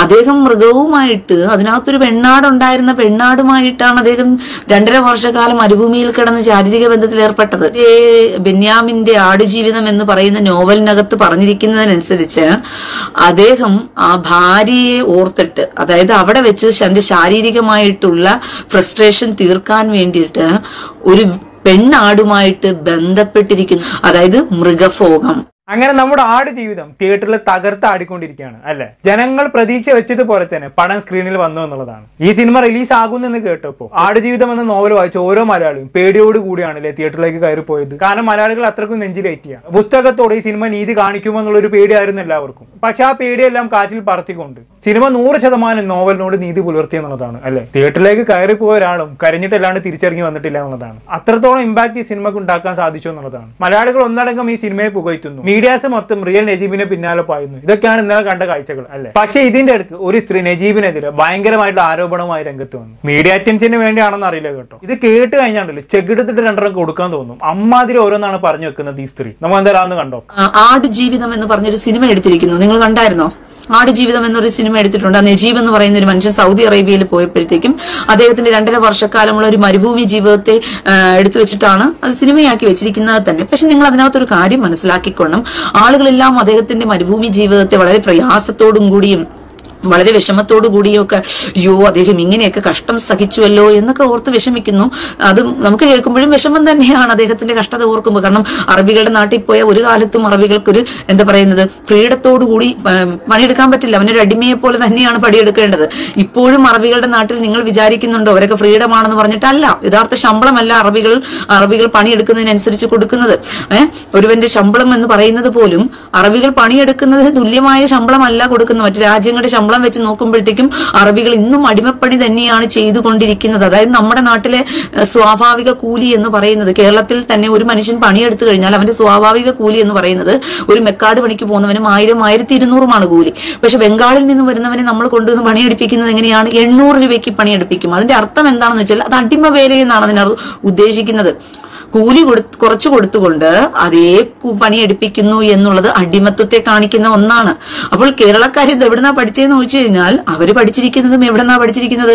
അദ്ദേഹം മൃഗവുമായിട്ട് അതിനകത്തൊരു പെണ്ണാടുണ്ടായിരുന്ന പെണ്ണാടുമായിട്ടാണ് അദ്ദേഹം രണ്ടര വർഷക്കാലം മരുഭൂമിയിൽ കിടന്ന് ശാരീരിക ബന്ധത്തിൽ ഏർപ്പെട്ടത് ഈ ബെന്യാമിന്റെ ആടുജീവിതം എന്ന് പറയുന്ന നോവലിനകത്ത് പറഞ്ഞിരിക്കുന്നതിനനുസരിച്ച് അദ്ദേഹം ആ ഭാര്യയെ ഓർത്തിട്ട് അതായത് അവിടെ വെച്ച് തന്റെ ശാരീരികമായിട്ടുള്ള ഫ്രസ്ട്രേഷൻ തീർക്കാൻ വേണ്ടിയിട്ട് ഒരു പെണ്ണാടുമായിട്ട് ബന്ധപ്പെട്ടിരിക്കുന്നു അതായത് മൃഗഭോഗം അങ്ങനെ നമ്മുടെ ആട് ജീവിതം തിയേറ്ററിൽ തകർത്ത് ആടിക്കൊണ്ടിരിക്കുകയാണ് അല്ലെ ജനങ്ങൾ പ്രതീക്ഷ വെച്ചതുപോലെ തന്നെ പടം സ്ക്രീനിൽ വന്നു എന്നുള്ളതാണ് ഈ സിനിമ റിലീസ് ആകുന്നെന്ന് കേട്ടപ്പോൾ ആട് ജീവിതം എന്ന നോവൽ വായിച്ച ഓരോ മലയാളിയും പേടിയോട് കൂടിയാണ് അല്ലെ തിയേറ്ററിലേക്ക് കയറി പോയത് കാരണം മലയാളികൾ അത്രക്കും നെഞ്ചിലേറ്റിയ പുസ്തകത്തോടെ ഈ സിനിമ നീതി കാണിക്കുമോ എന്നുള്ളൊരു പേടിയായിരുന്നു എല്ലാവർക്കും പക്ഷെ ആ പേടിയെല്ലാം കാറ്റിൽ പറത്തിക്കൊണ്ട് സിനിമ നൂറ് ശതമാനം നോവലിനോട് നീതി പുലർത്തി എന്നുള്ളതാണ് അല്ലെ തിയേറ്ററിലേക്ക് കയറി പോയ ഒരാളും കരഞ്ഞിട്ടല്ലാണ്ട് തിരിച്ചിറങ്ങി വന്നിട്ടില്ല എന്നുള്ളതാണ് അത്രത്തോളം ഇമ്പാക്ട് ഈ സിനിമക്ക് ഉണ്ടാക്കാൻ സാധിച്ചു എന്നുള്ളതാണ് മലയാളികൾ ഒന്നടങ്കം ഈ സിനിമയെ പുകഴ്ത്തുന്നു മീഡിയാസ് മൊത്തം റിയൽ നജീബിനെ പിന്നാലെ പായുന്നു ഇതൊക്കെയാണ് ഇന്നലെ കണ്ട കാഴ്ചകൾ അല്ലെ പക്ഷേ ഇതിന്റെ അടുത്ത് ഒരു സ്ത്രീ നജീബിനെതിരെ ഭയങ്കരമായിട്ടുള്ള ആരോപണവുമായി രംഗത്ത് വന്നു മീഡിയ അറ്റൻഷന് വേണ്ടിയാണെന്ന് അറിയില്ല കേട്ടോ ഇത് കേട്ട് കഴിഞ്ഞാണ്ടല്ലോ ചെകിടത്തിട്ട് രണ്ടെണ്ണം കൊടുക്കാൻ തോന്നും അമ്മാതിരി ഓരോന്നാണ് പറഞ്ഞു വെക്കുന്നത് ഈ സ്ത്രീ നമ്മൾ എന്തായാലും കണ്ടോ ആ, ആടുജീവിതം എന്ന് പറഞ്ഞൊരു സിനിമ എടുത്തിരിക്കുന്നു നിങ്ങൾ കണ്ടായിരുന്നോ ആടുജീവിതം എന്നൊരു സിനിമ എടുത്തിട്ടുണ്ട് ആ നജീബ് എന്ന് പറയുന്ന ഒരു മനുഷ്യൻ സൗദി അറേബ്യയിൽ പോയപ്പോഴത്തേക്കും അദ്ദേഹത്തിന്റെ രണ്ടര വർഷക്കാലമുള്ള ഒരു മരുഭൂമി ജീവിതത്തെ ആ, എടുത്തു വെച്ചിട്ടാണ് അത് സിനിമയാക്കി വെച്ചിരിക്കുന്നത് തന്നെ പക്ഷെ നിങ്ങൾ അതിനകത്തൊരു കാര്യം മനസ്സിലാക്കിക്കൊള്ളണം ആളുകളെല്ലാം അദ്ദേഹത്തിന്റെ മരുഭൂമി ജീവിതത്തെ വളരെ പ്രയാസത്തോടും കൂടിയും വളരെ വിഷമത്തോടു കൂടിയൊക്കെ അയ്യോ അദ്ദേഹം ഇങ്ങനെയൊക്കെ കഷ്ടം സഹിച്ചുവല്ലോ എന്നൊക്കെ ഓർത്ത് വിഷമിക്കുന്നു അത് നമുക്ക് കേൾക്കുമ്പോഴും വിഷമം തന്നെയാണ് അദ്ദേഹത്തിന്റെ കഷ്ടത ഓർക്കുമ്പോൾ കാരണം അറബികളുടെ നാട്ടിൽ പോയ ഒരു കാലത്തും അറബികൾക്കൊരു എന്താ പറയുന്നത് ഫ്രീഡത്തോടു കൂടി ആ, പണിയെടുക്കാൻ പറ്റില്ല അവനൊരു അടിമയെ പോലെ തന്നെയാണ് പണിയെടുക്കേണ്ടത് ഇപ്പോഴും അറബികളുടെ നാട്ടിൽ നിങ്ങൾ വിചാരിക്കുന്നുണ്ടോ അവരൊക്കെ ഫ്രീഡം ആണെന്ന് പറഞ്ഞിട്ടല്ല യഥാർത്ഥ ശമ്പളമല്ല അറബികൾ അറബികൾ പണിയെടുക്കുന്നതിനനുസരിച്ച് കൊടുക്കുന്നത് ഏഹ് ഒരുവന്റെ ശമ്പളം എന്ന് പറയുന്നത് പോലും അറബികൾ പണിയെടുക്കുന്നതിന് തുല്യമായ ശമ്പളമല്ല കൊടുക്കുന്നത് മറ്റു രാജ്യങ്ങളുടെ ശമ്പളം വെച്ച് നോക്കുമ്പോഴത്തേക്കും അറബികൾ ഇന്നും അടിമപ്പണി തന്നെയാണ് ചെയ്തുകൊണ്ടിരിക്കുന്നത് അതായത് നമ്മുടെ നാട്ടിലെ ഏഹ്, സ്വാഭാവിക കൂലി എന്ന് പറയുന്നത് കേരളത്തിൽ തന്നെ ഒരു മനുഷ്യൻ പണിയെടുത്തു കഴിഞ്ഞാൽ അവന്റെ സ്വാഭാവിക കൂലി എന്ന് പറയുന്നത് ഒരു മെക്കാട് പണിക്ക് പോകുന്നവനും ആയിരം ആയിരത്തി ഇരുന്നൂറുമാണ് കൂലി പക്ഷെ ബംഗാളിൽ നിന്ന് വരുന്നവനെ നമ്മൾ കൊണ്ടുവന്ന് പണിയെടുപ്പിക്കുന്നത് എങ്ങനെയാണ് എണ്ണൂറ് രൂപയ്ക്ക് പണിയെടുപ്പിക്കും അതിന്റെ അർത്ഥം എന്താണെന്ന് വെച്ചാൽ അത് അടിമ വേല എന്നാണ് അതിനർത്ഥം ഉദ്ദേശിക്കുന്നത് കൂലി കൊടു കുറച്ചു കൊടുത്തുകൊണ്ട് അതേ കു- പണിയെടുപ്പിക്കുന്നു എന്നുള്ളത് അടിമത്വത്തെ കാണിക്കുന്ന ഒന്നാണ് അപ്പോൾ കേരളക്കാർ ഇത് എവിടുന്നാ പഠിച്ചതെന്ന് ചോദിച്ചു കഴിഞ്ഞാൽ അവര് പഠിച്ചിരിക്കുന്നതും എവിടെന്നാ പഠിച്ചിരിക്കുന്നത്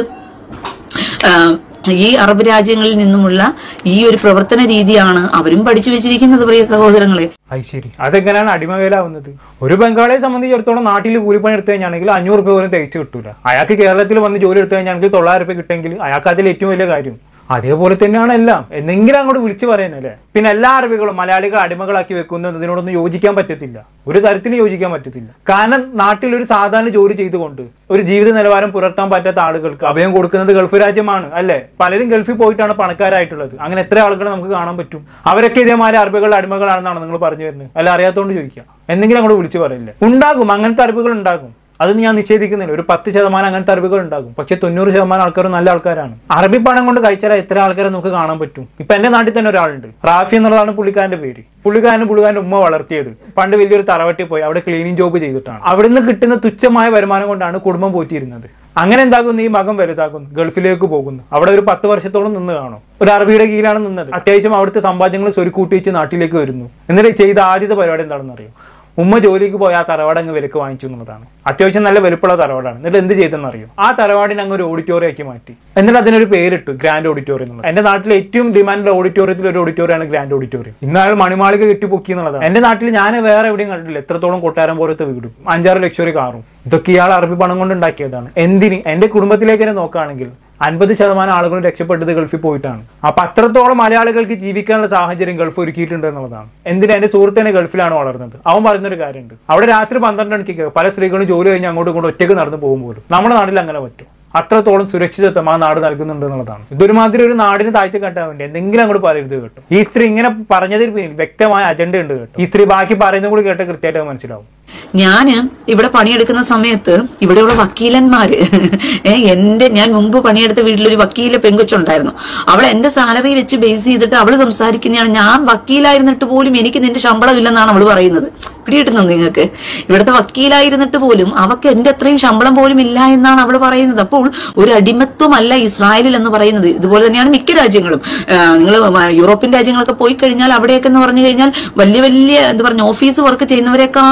ആ, ഈ അറബ് രാജ്യങ്ങളിൽ നിന്നുമുള്ള ഈ ഒരു പ്രവർത്തന രീതിയാണ് അവരും പഠിച്ചു വെച്ചിരിക്കുന്നത് പ്രിയ സഹോദരങ്ങളെ അത് ശരി അതെങ്ങനെയാണ് അടിമവേലാവുന്നത് ഒരു ബംഗാളിയെ സംബന്ധിച്ചിടത്തോളം നാട്ടിൽ കൂലിപ്പണി എടുത്തു കഴിഞ്ഞാണെങ്കിൽ അഞ്ഞൂറ് രൂപ പോലും തികച്ചു കിട്ടൂല അയാൾക്ക് കേരളത്തിൽ വന്ന് ജോലി എടുത്തു കഴിഞ്ഞാണെങ്കിൽ തൊള്ളായിരം രൂപ കിട്ടുമെങ്കിൽ അയാൾക്ക് അതിൽ ഏറ്റവും വലിയ കാര്യം അതേപോലെ തന്നെയാണ് എല്ലാം എന്തെങ്കിലും അങ്ങോട്ട് വിളിച്ചു പറയാനല്ലേ പിന്നെ എല്ലാ അറബികളും മലയാളികൾ അടിമകളാക്കി വെക്കുന്നു എന്നതിനോടൊന്നും യോജിക്കാൻ പറ്റത്തില്ല ഒരു തരത്തിലും യോജിക്കാൻ പറ്റത്തില്ല കാരണം നാട്ടിൽ ഒരു സാധാരണ ജോലി ചെയ്തുകൊണ്ട് ഒരു ജീവിത നിലവാരം പുലർത്താൻ പറ്റാത്ത ആളുകൾക്ക് അഭയം കൊടുക്കുന്നത് ഗൾഫ് രാജ്യമാണ് അല്ലേ പലരും ഗൾഫിൽ പോയിട്ടാണ് പണക്കാരായിട്ടുള്ളത് അങ്ങനെ എത്ര ആളുകളെ നമുക്ക് കാണാൻ പറ്റും അവരൊക്കെ ഇതേമാതിരി അറബികളുടെ അടിമകളാണെന്നാണ് നിങ്ങൾ പറഞ്ഞു വരുന്നത് അല്ല അറിയാത്തോണ്ട് ചോദിക്കാം എന്തെങ്കിലും അങ്ങോട്ട് വിളിച്ചു പറയില്ല ഉണ്ടാകും അങ്ങനത്തെ അറിവുകൾ ഉണ്ടാകും അതൊന്നും ഞാൻ നിഷേധിക്കുന്നില്ല ഒരു പത്ത് ശതമാനം അങ്ങനത്തെ അറിവുകൾ ഉണ്ടാകും പക്ഷെ തൊണ്ണൂറ് ശതമാനം ആൾക്കാർ നല്ല ആൾക്കാരാണ് അറബി പണം കൊണ്ട് കഴിച്ചാൽ എത്ര ആൾക്കാരെ നമുക്ക് കാണാൻ പറ്റും ഇപ്പൊ എന്റെ നാട്ടിൽ തന്നെ ഒരാളുണ്ട് റാഫി എന്നുള്ളതാണ് പുള്ളിക്കാരന്റെ പേര് പുള്ളിക്കാരന് പുള്ളിക്കാരന്റെ ഉമ്മ വളർത്തിയത് പണ്ട് വലിയൊരു തറവട്ടി പോയി അവിടെ ക്ലീനിങ് ജോബ് ചെയ്തിട്ടാണ് അവിടുന്ന് കിട്ടുന്ന തുച്ഛമായ വരുമാനം കൊണ്ടാണ് കുടുംബം പോറ്റിയിരുന്നത് അങ്ങനെ എന്താകുന്നു ഈ മകൻ വലുതാകുന്നു ഗൾഫിലേക്ക് പോകുന്നു അവിടെ ഒരു പത്ത് വർഷത്തോളം നിന്ന് കാണും ഒരു അറബിയുടെ കീഴിലാണ് നിന്നത് അത്യാവശ്യം അവിടുത്തെ സമ്പാദ്യങ്ങൾ സ്വരുക്കൂട്ടി വെച്ച് നാട്ടിലേക്ക് വരുന്നു എന്നിട്ട് ചെയ്ത ആദ്യത്തെ പരിപാടി എന്താണെന്ന് അറിയോ ഉമ്മ ജോലിക്ക് പോയി ആ തറവാട് അങ്ങ് വിലക്ക് വാങ്ങിച്ചു എന്നുള്ളതാണ് അത്യാവശ്യം നല്ല വലുപ്പമുള്ള തറവാടാണ് എന്നിട്ട് എന്ത് ചെയ്തെന്ന് അറിയോ ആ തറവാടിനെ അങ്ങ് ഒരു ഓഡിറ്റോറിയം ആക്കി മാറ്റി എന്നിട്ട് അതിനൊരു പേരിട്ടു ഗ്രാൻഡ് ഓഡിറ്റോറിയം എന്നുള്ളത് എന്റെ നാട്ടിലെ ഏറ്റവും ഡിമാൻഡ് ഓഡിറ്റോറിയത്തിൽ ഒരു ഓഡിറ്റോറിയമാണ് ഗ്രാൻഡ് ഓഡിറ്റോറിയം ഇന്നാൾ മണിമാളിക കെട്ടിപ്പൊക്കി എന്നുള്ളതാണ് എന്റെ നാട്ടിൽ ഞാൻ വേറെ എവിടെയും കണ്ടിട്ടില്ല എത്രത്തോളം കൊട്ടാരം പോലത്തെ വീടും അഞ്ചാറ് ലക്ഷറി കാറും ഇതൊക്കെ ഇയാൾ അറബി പണം കൊണ്ട് ഉണ്ടാക്കിയതാണ് എന്തിന് എന്റെ കുടുംബത്തിലേക്ക് തന്നെ നോക്കുകയാണെങ്കിൽ അൻപത് ശതമാനം ആളുകളും രക്ഷപ്പെട്ടത് ഗൾഫിൽ പോയിട്ടാണ് അപ്പൊ അത്രത്തോളം മലയാളികൾക്ക് ജീവിക്കാനുള്ള സാഹചര്യം ഗൾഫ് ഒരുക്കിയിട്ടുണ്ട് എന്നുള്ളതാണ് എന്തിനാ എന്റെ സുഹൃത്ത് തന്നെ ഗൾഫിലാണ് വളർന്നത് അവൻ പറഞ്ഞൊരു കാര്യമുണ്ട് അവിടെ രാത്രി പന്ത്രണ്ട് മണിക്ക് പല സ്ത്രീകളും ജോലി കഴിഞ്ഞ് അങ്ങോട്ടും ഇങ്ങോട്ടും ഒറ്റയ്ക്ക് നടന്നു പോകും പോലും നമ്മുടെ നാട്ടിൽ അങ്ങനെ പറ്റും അത്രത്തോളം സുരക്ഷിതത്വം ആ നാട് നൽകുന്നുണ്ട് എന്നുള്ളതാണ് ഇതൊരുമാതിരി ഒരു നാടിന് താഴ്ത്തി കെട്ടാൻ വേണ്ടി എന്തെങ്കിലും അങ്ങോട്ട് പറയരുത് കേട്ടോ ഈ സ്ത്രീ ഇങ്ങനെ പറഞ്ഞതിൽ പിന്നിൽ വ്യക്തമായ അജണ്ട ഉണ്ട് കേട്ടോ ഈ സ്ത്രീ ബാക്കി പറയുന്നത് കൂടി കേട്ട് കൃത്യമായിട്ട് മനസ്സിലാവും ഞാന് ഇവിടെ പണിയെടുക്കുന്ന സമയത്ത് ഇവിടെയുള്ള വക്കീലന്മാര് ഏ, എന്റെ ഞാൻ മുമ്പ് പണിയെടുത്ത വീട്ടിലൊരു വക്കീല പെങ്കൊച്ചുണ്ടായിരുന്നു അവൾ എന്റെ സാലറി വെച്ച് ബേസ് ചെയ്തിട്ട് അവള് സംസാരിക്കുന്നതാണ് ഞാൻ വക്കീലായിരുന്നിട്ട് പോലും എനിക്ക് നിന്റെ ശമ്പളം ഇല്ലെന്നാണ് അവള് പറയുന്നത് പിടികിട്ടുന്നു നിങ്ങൾക്ക് ഇവിടുത്തെ വക്കീലായിരുന്നിട്ട് പോലും അവക്ക് എന്റെ അത്രയും ശമ്പളം പോലും ഇല്ല എന്നാണ് അവൾ പറയുന്നത് അപ്പോൾ ഒരു അടിമത്വമല്ല ഇസ്രായേലിൽ എന്ന് പറയുന്നത് ഇതുപോലെ തന്നെയാണ് മിക്ക രാജ്യങ്ങളും നിങ്ങൾ യൂറോപ്യൻ രാജ്യങ്ങളൊക്കെ പോയി കഴിഞ്ഞാൽ അവിടെയൊക്കെ എന്ന് പറഞ്ഞു കഴിഞ്ഞാൽ വലിയ വലിയ എന്താ പറഞ്ഞ ഓഫീസ് വർക്ക് ചെയ്യുന്നവരെക്കാളും ശമ്പളം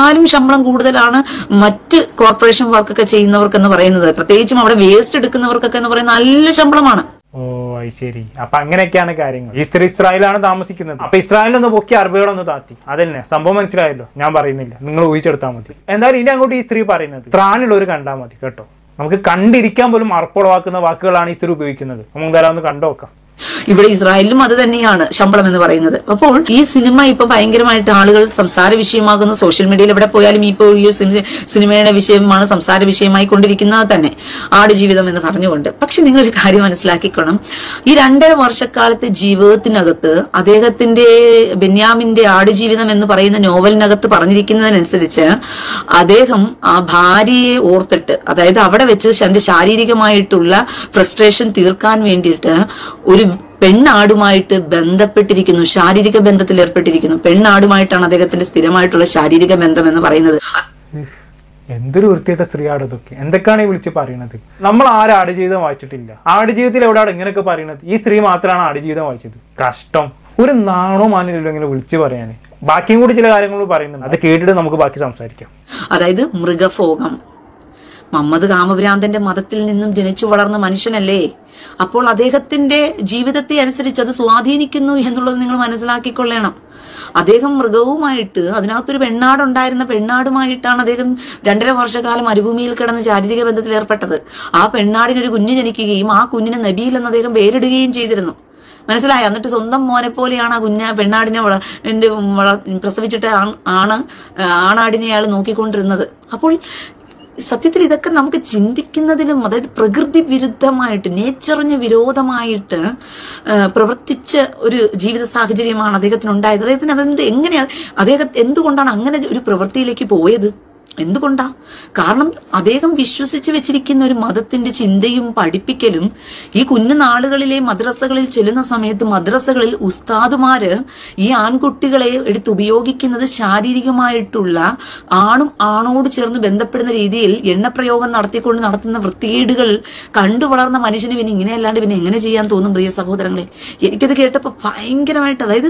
ശമ്പളം കൂടുതലാണ് മറ്റ് കോർപ്പറേഷൻ വർക്കൊക്കെ ചെയ്യുന്നവർക്ക് എന്ന് പറയുന്നത് പ്രത്യേകിച്ചും അവിടെ വേസ്റ്റ് എടുക്കുന്നവർക്കൊക്കെ എന്ന് പറയുന്നത് നല്ല ശമ്പളമാണ് ഓ അത് ശരി അപ്പൊ അങ്ങനെയൊക്കെയാണ് കാര്യങ്ങൾ ഈ സ്ത്രീ ഇസ്രായേലാണ് താമസിക്കുന്നത് അപ്പൊ ഇസ്രായേലൊന്ന് പൊക്കി അറബികളൊന്ന് താത്തി അതന്നെ സംഭവം മനസ്സിലായല്ലോ ഞാൻ പറയുന്നില്ല നിങ്ങൾ ഊഹിച്ചെടുത്താൽ മതി എന്തായാലും ഇനി അങ്ങോട്ട് ഈ സ്ത്രീ പറയുന്നത് ത്രാണുള്ളവർ കണ്ടാൽ മതി കേട്ടോ നമുക്ക് കണ്ടിരിക്കാൻ പോലും അർപ്പുളവാക്കുന്ന വാക്കുകളാണ് ഈ സ്ത്രീ ഉപയോഗിക്കുന്നത് നമുക്ക് എന്തായാലും ഒന്ന് കണ്ടു നോക്കാം ഇവിടെ ഇസ്രായേലിലും അത് തന്നെയാണ് ശമ്പളം എന്ന് പറയുന്നത് അപ്പോൾ ഈ സിനിമ ഇപ്പൊ ഭയങ്കരമായിട്ട് ആളുകൾ സംസാര വിഷയമാകുന്നു സോഷ്യൽ മീഡിയയിൽ എവിടെ പോയാലും ഇപ്പോൾ ഈ സിനി- സിനിമയുടെ വിഷയമാണ് സംസാര വിഷയമായി കൊണ്ടിരിക്കുന്നത് തന്നെ ആടുജീവിതം എന്ന് പറഞ്ഞുകൊണ്ട് പക്ഷെ നിങ്ങൾ ഒരു കാര്യം മനസ്സിലാക്കിക്കണം ഈ രണ്ടര വർഷക്കാലത്തെ ജീവിതത്തിനകത്ത് അദ്ദേഹത്തിന്റെ ബെന്യാമിന്റെ ആടുജീവിതം എന്ന് പറയുന്ന നോവലിനകത്ത് പറഞ്ഞിരിക്കുന്നതിനനുസരിച്ച് അദ്ദേഹം ആ ഭാര്യയെ ഓർത്തിട്ട് അതായത് അവിടെ വെച്ച് തന്റെ ശാരീരികമായിട്ടുള്ള ഫ്രസ്ട്രേഷൻ തീർക്കാൻ വേണ്ടിയിട്ട് ഒരു പെണ്ണാടുമായിട്ട് ബന്ധപ്പെട്ടിരിക്കുന്നു ശാരീരിക ബന്ധത്തിൽ ഏർപ്പെട്ടിരിക്കുന്നു പെണ്ണാടുമായിട്ടാണ് അദ്ദേഹത്തിന്റെ സ്ഥിരമായിട്ടുള്ള ശാരീരിക ബന്ധം എന്ന് പറയുന്നത് എന്തൊരു വൃത്തിയായിട്ട സ്ത്രീയാണ് ഇതൊക്കെ എന്തൊക്കെയാണ് ഈ വിളിച്ച് പറയുന്നത് നമ്മൾ ആരും ആടുജീവിതം വായിച്ചിട്ടില്ല ആടുജീവിതത്തിൽ എവിടെയാണ് ഇങ്ങനെയൊക്കെ പറയുന്നത് ഈ സ്ത്രീ മാത്രമാണ് ആടുജീവിതം വായിച്ചത് കഷ്ടം ഒരു നാണോ മാനില്ലല്ലോ ഇങ്ങനെ വിളിച്ച് പറയാന് ബാക്കിയും കൂടി ചില കാര്യങ്ങൾ പറയുന്നുണ്ട് അത് കേട്ടിട്ട് നമുക്ക് ബാക്കി സംസാരിക്കാം അതായത് മൃഗഭോഗം മമ്മദ് കാമഭ്രാന്തന്റെ മതത്തിൽ നിന്നും ജനിച്ചു വളർന്ന മനുഷ്യനല്ലേ അപ്പോൾ അദ്ദേഹത്തിന്റെ ജീവിതത്തെ അനുസരിച്ച് അത് സ്വാധീനിക്കുന്നു എന്നുള്ളത് നിങ്ങൾ മനസ്സിലാക്കിക്കൊള്ളണം അദ്ദേഹം മൃഗവുമായിട്ട് അതിനകത്തൊരു പെണ്ണാടുണ്ടായിരുന്ന പെണ്ണാടുമായിട്ടാണ് അദ്ദേഹം രണ്ടര വർഷക്കാലം മരുഭൂമിയിൽ കിടന്ന് ശാരീരിക ബന്ധത്തിൽ ഏർപ്പെട്ടത് ആ പെണ്ണാടിനൊരു കുഞ്ഞ് ജനിക്കുകയും ആ കുഞ്ഞിന് നബീൽ എന്ന് അദ്ദേഹം പേരിടുകയും ചെയ്തിരുന്നു മനസ്സിലായോ എന്നിട്ട് സ്വന്തം മോനെ പോലെയാണ് ആ കുഞ്ഞ പെണ്ണാടിനെ വള എൻ്റെ വള പ്രസവിച്ചിട്ട് ആണ് ആണ് ആണാടിനെ അയാൾ നോക്കിക്കൊണ്ടിരുന്നത് അപ്പോൾ സത്യത്തിൽ ഇതൊക്കെ നമുക്ക് ചിന്തിക്കുന്നതിലും അതായത് പ്രകൃതി വിരുദ്ധമായിട്ട് നേച്ചറിന് വിരോധമായിട്ട് ആ, പ്രവർത്തിച്ച ഒരു ജീവിത സാഹചര്യമാണ് അദ്ദേഹത്തിന് ഉണ്ടായത് അദ്ദേഹത്തിന് അതുകൊണ്ട് എങ്ങനെയാ അദ്ദേഹം എന്തുകൊണ്ടാണ് അങ്ങനെ ഒരു പ്രവൃത്തിയിലേക്ക് പോയത് എന്തുകൊണ്ടാ കാരണം അദ്ദേഹം വിശ്വസിച്ച് വെച്ചിരിക്കുന്ന ഒരു മതത്തിന്റെ ചിന്തയും പഠിപ്പിക്കലും ഈ കുഞ്ഞു നാളുകളിലെ മദ്രസകളിൽ ചെല്ലുന്ന സമയത്ത് മദ്രസകളിൽ ഉസ്താദുമാര് ഈ ആൺകുട്ടികളെ എടുത്ത് ഉപയോഗിക്കുന്നത് ശാരീരികമായിട്ടുള്ള ആണും ആണോട് ചേർന്ന് ബന്ധപ്പെടുന്ന രീതിയിൽ എണ്ണപ്രയോഗം നടത്തിക്കൊണ്ട് നടത്തുന്ന വൃത്തികേടുകൾ കണ്ടു വളർന്ന മനുഷ്യന് പിന്നെ ഇങ്ങനെയല്ലാണ്ട് പിന്നെ എങ്ങനെ ചെയ്യാൻ തോന്നും പ്രിയ സഹോദരങ്ങളെ എനിക്കത് കേട്ടപ്പോൾ ഭയങ്കരമായിട്ട് അതായത്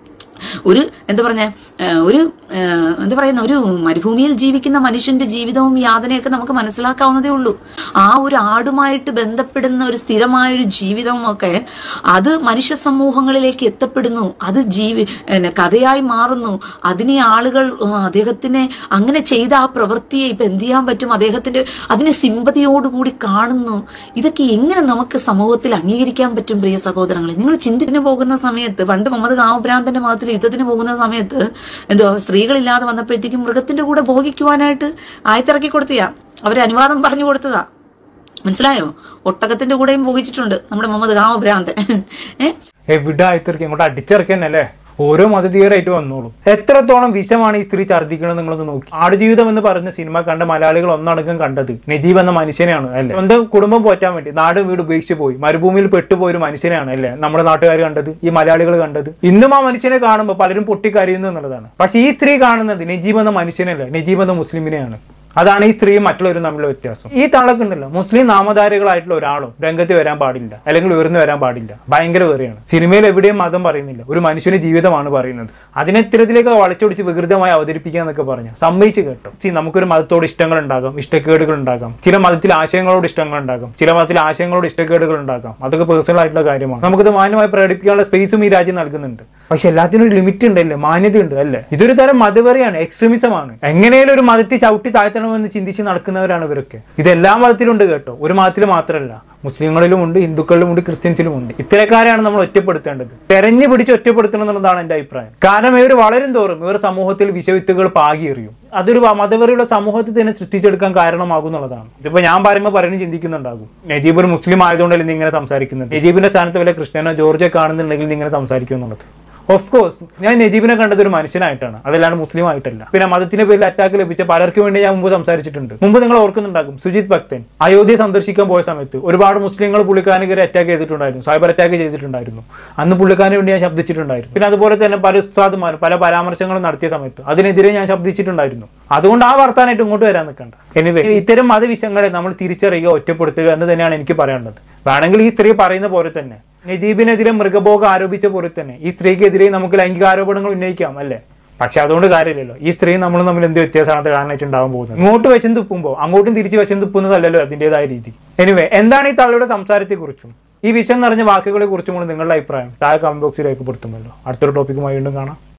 ഒരു എന്താ പറഞ്ഞ ഒരു ആ, എന്താ പറയുന്ന ഒരു മരുഭൂമിയിൽ ജീവിക്കുന്ന മനുഷ്യന്റെ ജീവിതവും യാതനയൊക്കെ നമുക്ക് മനസ്സിലാക്കാവുന്നതേ ഉള്ളൂ ആ ഒരു ആടുമായിട്ട് ബന്ധപ്പെടുന്ന ഒരു സ്ഥിരമായ ഒരു ജീവിതവും ഒക്കെ അത് മനുഷ്യ സമൂഹങ്ങളിലേക്ക് എത്തപ്പെടുന്നു അത് ജീവി പിന്നെ കഥയായി മാറുന്നു അതിനെ ആളുകൾ ഉം, അദ്ദേഹത്തിനെ അങ്ങനെ ചെയ്ത ആ പ്രവൃത്തിയെ ഇപ്പൊ എന്ത് ചെയ്യാൻ പറ്റും അദ്ദേഹത്തിന്റെ അതിനെ സിമ്പതിയോടുകൂടി കാണുന്നു ഇതൊക്കെ എങ്ങനെ നമുക്ക് സമൂഹത്തിൽ അംഗീകരിക്കാൻ പറ്റും പ്രിയ സഹോദരങ്ങളെ നിങ്ങൾ ചിന്തിന് പോകുന്ന സമയത്ത് പണ്ട് മുഹമ്മദ് കാമഭ്രാന്തന്റെ മതത്തിൽ യുദ്ധത്തിന് പോകുന്ന സമയത്ത് എന്തോ സ്ത്രീകളില്ലാതെ വന്നപ്പോഴത്തേക്കും മൃഗത്തിന്റെ കൂടെ ഭോഗിക്കുവാനായിട്ട് ആയത്തിറക്കി കൊടുത്തിയാ അവര് അനുവാദം പറഞ്ഞു കൊടുത്തതാ മനസ്സിലായോ ഒട്ടകത്തിന്റെ കൂടെയും ഭോഗിച്ചിട്ടുണ്ട് നമ്മുടെ മുഹമ്മദ് കാമഭ്രാന്തൻ ഏഹ് എവിടെ ആയിത്തിറക്കി ഇങ്ങോട്ട് അടിച്ചിറക്കന്നല്ലേ ഓരോ മതതീയരായിട്ട് വന്നോളൂ എത്രത്തോളം വിഷമാണ് ഈ സ്ത്രീ ഛർദ്ദിക്കണമെന്ന് നിങ്ങളൊന്ന് നോക്കി ആടുജീവിതം എന്ന് പറഞ്ഞ സിനിമ കണ്ട മലയാളികൾ ഒന്നടങ്കം കണ്ടത് നജീബ് എന്ന മനുഷ്യനെയാണ് അല്ലേ സ്വന്തം കുടുംബം പോറ്റാൻ വേണ്ടി നാട് വീട് ഉപേക്ഷിച്ച് പോയി മരുഭൂമിയിൽ പെട്ടുപോയ ഒരു മനുഷ്യനെയാണ് അല്ലേ നമ്മുടെ നാട്ടുകാർ കണ്ടത് ഈ മലയാളികൾ കണ്ടത് ഇന്നും ആ മനുഷ്യനെ കാണുമ്പോൾ പലരും പൊട്ടിക്കരയുന്നു എന്നുള്ളതാണ് പക്ഷെ ഈ സ്ത്രീ കാണുന്നത് നജീബ് എന്ന മനുഷ്യനല്ല നജീബ് എന്ന മുസ്ലിമിനെയാണ് അതാണ് ഈ സ്ത്രീയും മറ്റുള്ളവരും തമ്മിലുള്ള വ്യത്യാസം ഈ തളക്കുണ്ടല്ലോ മുസ്ലിം നാമധാരികളായിട്ടുള്ള ഒരാളും രംഗത്ത് വരാൻ പാടില്ല അല്ലെങ്കിൽ ഉയർന്നു വരാൻ പാടില്ല ഭയങ്കര വെറിയാണ് സിനിമയിൽ എവിടെയും മതം പറയുന്നില്ല ഒരു മനുഷ്യന്റെ ജീവിതമാണ് പറയുന്നത് അതിനെ ഇത്തരത്തിലേക്ക് വളച്ചൊടിച്ച് വികൃതമായി അവതരിപ്പിക്കുക എന്നൊക്കെ പറഞ്ഞു സമ്മതിച്ച് കേട്ടോ സി നമുക്കൊരു മതത്തോട് ഇഷ്ടങ്ങൾ ഉണ്ടാകാം ഇഷ്ടക്കേടുകൾ ഉണ്ടാകാം ചില മതത്തിൽ ആശയങ്ങളോട് ഇഷ്ടങ്ങൾ ഉണ്ടാകാം ചില മതത്തിൽ ആശയങ്ങളോട് ഇഷ്ടക്കേടുകൾ ഉണ്ടാകാം അതൊക്കെ പേഴ്സണൽ ആയിട്ടുള്ള കാര്യമാണ് നമുക്കത് മാന്യമായി പ്രകടിപ്പിക്കാനുള്ള സ്പേസും ഈ രാജ്യം നൽകുന്നുണ്ട് പക്ഷെ എല്ലാത്തിനും ഒരു ലിമിറ്റ് ഉണ്ടല്ലേ മാന്യത ഉണ്ട് അല്ലേ ഇതൊരു തരം മതവെറിയാണ് എക്സ്ട്രീമിസമാണ് എങ്ങനെയും ഒരു മതത്തിൽ ചവിട്ടി താഴ്ത്തണമെന്ന് ചിന്തിച്ച് നടക്കുന്നവരാണ് ഇവരൊക്കെ ഇത് എല്ലാ മതത്തിലുണ്ട് കേട്ടോ ഒരു മതത്തിൽ മാത്രമല്ല മുസ്ലിങ്ങളിലും ഉണ്ട് ഹിന്ദുക്കളിലും ഉണ്ട് ക്രിസ്ത്യൻസിലും ഉണ്ട് ഇത്തരക്കാരെയാണ് നമ്മൾ ഒറ്റപ്പെടുത്തേണ്ടത് തെരഞ്ഞു പിടിച്ച് ഒറ്റപ്പെടുത്തണം എന്നുള്ളതാണ് എന്റെ അഭിപ്രായം കാരണം ഇവർ വളരും തോറും ഇവർ സമൂഹത്തിൽ വിഷവിത്തുകൾ പാകിയെറിയും അതൊരു വ- മതവെറിയുള്ള സമൂഹത്തിൽ തന്നെ സൃഷ്ടിച്ചെടുക്കാൻ കാരണമാകും എന്നുള്ളതാണ് ഇതിപ്പോ ഞാൻ പറയുമ്പോൾ പറയുന്നത് ചിന്തിക്കുന്നുണ്ടാകും നജീബ് ഒരു മുസ്ലിം ആയതുകൊണ്ടല്ലേ നീ ഇങ്ങനെ സംസാരിക്കുന്നത് നജീബിന്റെ സ്ഥാനത്ത് വല്ല ക്രിസ്ത്യാനോ ജോർജോ കാണുന്നുണ്ടെങ്കിൽ നീ ഇങ്ങനെ സംസാരിക്കും എന്നുള്ളത് ഓഫ് കോഴ്സ് ഞാൻ നജീബിനെ കണ്ടത് ഒരു മനുഷ്യനായിട്ടാണ് അതല്ലാണ്ട് മുസ്ലിം ആയിട്ടല്ല പിന്നെ മതത്തിന്റെ പേരിൽ അറ്റാക്ക് ലഭിച്ച പലർക്കും വേണ്ടി ഞാൻ മുമ്പ് സംസാരിച്ചിട്ടുണ്ട് മുമ്പ് നിങ്ങൾ ഓർക്കുന്നുണ്ടാകും സുജിത് ഭക്തൻ അയോധ്യ സന്ദർശിക്കാൻ പോയ സമയത്ത് ഒരുപാട് മുസ്ലിങ്ങൾ പുള്ളിക്കാരന് കയറി അറ്റാക്ക് ചെയ്തിട്ടുണ്ടായിരുന്നു സൈബർ അറ്റാക്ക് ചെയ്തിട്ടുണ്ടായിരുന്നു അന്ന് പുള്ളിക്കാരന് വേണ്ടി ഞാൻ ശബ്ദിച്ചിട്ടുണ്ടായിരുന്നു പിന്നെ അതുപോലെ തന്നെ പല ഉസ്താദുമാരും പല പരാമർശങ്ങളും നടത്തിയ സമയത്ത് അതിനെതിരെ ഞാൻ ശബ്ദിച്ചിട്ടുണ്ടായിരുന്നു അതുകൊണ്ട് ആ വർത്താനായിട്ട് ഇങ്ങോട്ട് വരാൻ നിൽക്കണ്ട എനിവേ ഇത്തരം മതവിഷയങ്ങളെ നമ്മൾ തിരിച്ചറിയുക ഒറ്റപ്പെടുത്തുക എന്ന് തന്നെയാണ് എനിക്ക് പറയാനുള്ളത് വേണമെങ്കിൽ ഈ സ്ത്രീ പറയുന്ന പോലെ തന്നെ നജീബിനെതിരെ മൃഗഭോഗം ആരോപിച്ച പോലെ തന്നെ ഈ സ്ത്രീക്കെതിരെ നമുക്ക് ലൈംഗിക ആരോപണങ്ങൾ ഉന്നയിക്കാം അല്ലേ പക്ഷെ അതുകൊണ്ട് കാര്യമില്ലല്ലോ ഈ സ്ത്രീ നമ്മൾ തമ്മിൽ എന്ത് വ്യത്യാസമാണ് കാരണമായിട്ട് ഉണ്ടാവാൻ പോകുന്നത് ഇങ്ങോട്ട് വശം തുപ്പുമ്പോൾ അങ്ങോട്ടും തിരിച്ച് വശം തുപ്പുന്നതല്ലല്ലോ അതിൻ്റെതായ രീതി എനിവേ എന്താണ് ഈ തള്ളിയുടെ സംസാരത്തെക്കുറിച്ചും ഈ വിഷം നിറഞ്ഞ വാക്കുകളെ കുറിച്ചും നിങ്ങളുടെ അഭിപ്രായം താഴെ കമന്റ് ബോക്സിൽ രേഖപ്പെടുത്തുമല്ലോ അടുത്തൊരു ടോപ്പിക്കുമായി വീണ്ടും കാണാം